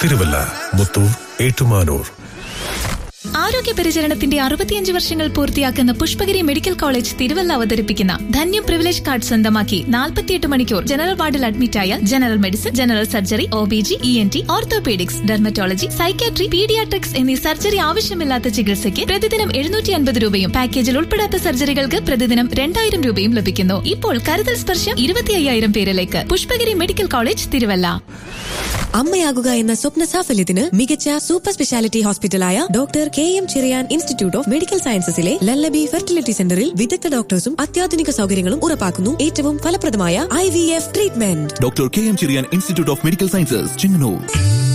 തിരുവല്ല മുത്തൂർ ഏറ്റുമാനൂർ ആരോഗ്യ പരിചരണത്തിന്റെ അറുപത്തിയഞ്ച് വർഷങ്ങൾ പൂർത്തിയാക്കുന്ന പുഷ്പഗിരി മെഡിക്കൽ കോളേജ് തിരുവല്ല അവതരിപ്പിക്കുന്ന ധന്യം പ്രിവിലേജ് കാർഡ് സ്വന്തമാക്കി നാൽപ്പത്തിയെട്ട് മണിക്കൂർ ജനറൽ വാർഡിൽ അഡ്മിറ്റായ general medicine general surgery O B G E N T orthopaedics dermatology psychiatry paediatrics എന്നീ സർജറി ആവശ്യമില്ലാത്ത ചികിത്സയ്ക്ക് പ്രതിദിനം എഴുന്നൂറ്റി അൻപത് രൂപയും പാക്കേജിൽ ഉൾപ്പെടാത്ത സർജറികൾക്ക് പ്രതിദിനം രണ്ടായിരം രൂപയും ലഭിക്കുന്നു ഇപ്പോൾ കരുതൽ സ്പർശം ഇരുപത്തി അയ്യായിരം പേരിലേക്ക് പുഷ്പഗിരി മെഡിക്കൽ കോളേജ് തിരുവല്ല അമ്മയാകുക എന്ന സ്വപ്ന സാഫല്യത്തിന് മികച്ച സൂപ്പർ സ്പെഷ്യാലിറ്റി ഹോസ്പിറ്റലായ doctor K M Cherian institute of medical സയൻസസിലെ ലല്ലബി ഫെർട്ടിലിറ്റി സെന്ററിൽ വിദഗ്ധ ഡോക്ടേഴ്സും അത്യാധുനിക സൗകര്യങ്ങളും ഉറപ്പാക്കുന്നു ഏറ്റവും ഫലപ്രദമായ I V F treatment doctor K M Cherian institute of medical sciences Chengannur